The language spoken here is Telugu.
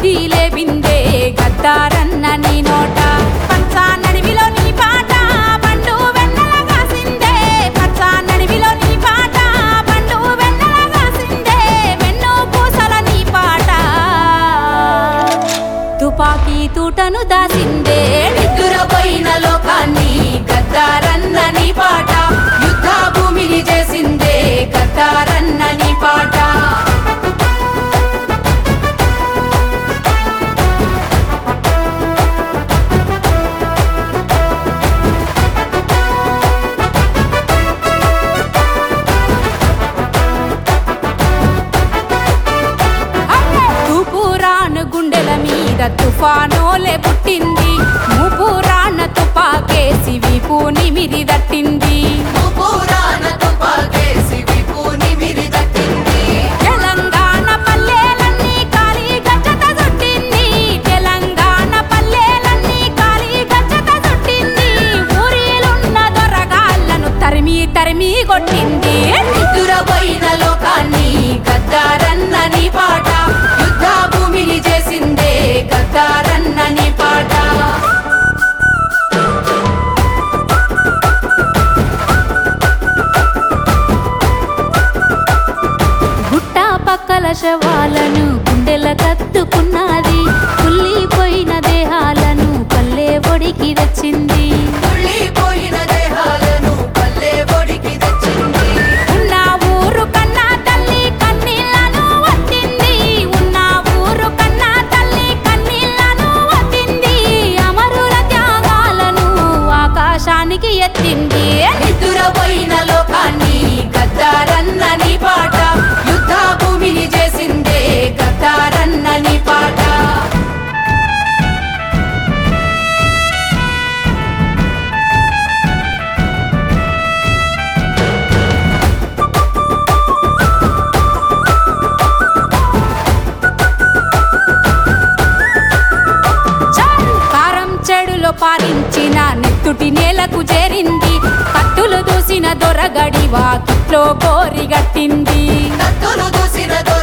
బుద్ధి లేవిందే గద్దారన్న నీ నోట పచ్చా నడివిలో నీ పాట పండు వెన్నెల కాసిందే పచ్చా నడివిలో నీ పాట పండు వెన్నెల కాసిందే వెన్నో పూసల నీ పాట తుపాకీ తూటను దాసిందే నిద్దురపోయిన లోకాన్ని గద్దారన్న నీ పాట యుద్ధ భూమిని చేసిందే గద్దారన్న నీ పాట తూపురాను గుండెల మీద తుఫానోలే పుట్టింది మూపురాన తుపాకేసి వీపు నిమిరి దట్టింది పురాణ తుపాకేసి విపుని మిరిదట్టింది తెలంగాణ పల్లెలన్నీ కాలి గచ్చత చుట్టింది తెలంగాణ పల్లెలన్నీ కాలి గచ్చత చుట్టింది ఊరిలున్న దొరగాళ్ళను తరిమి తరిమి కొట్టింది నిద్దురపోయిన లోకాన్ని గద్దారన్న నీ పాట యుద్ధ భూమిని చేసిందే గద్దారన్న నీ పాట గుట్ట పక్కల శవాలను గుండెల కత్తుకున్నది కుల్లిపోయిన దేహాలను పల్లె ఒడికి తెచ్చింది కుళ్ళిపోయిన దేహాలను పల్లె ఒడికి తెచ్చింది ఉన్న ఊరు కన్నా తల్లి కన్నీళ్లను వత్తింది ఉన్న ఊరు కన్నా తల్లి కన్నీళ్లను వత్తింది అమరుల త్యాగాలను ఆకాశానికి ఎత్తింది నిద్దురపోయిన లోకాన్ని గద్దారన్న నీ పాట యుద్ధ భూమిని చేసిందే గద్దారన్న నీ పాట కారం చెడులో పారించిన నెత్తుటి నేలకు చేరింది కత్తులు దూసిన దొరగడి వాకిట్లో గోరిగట్టింది కత్తులు దూసిన దొర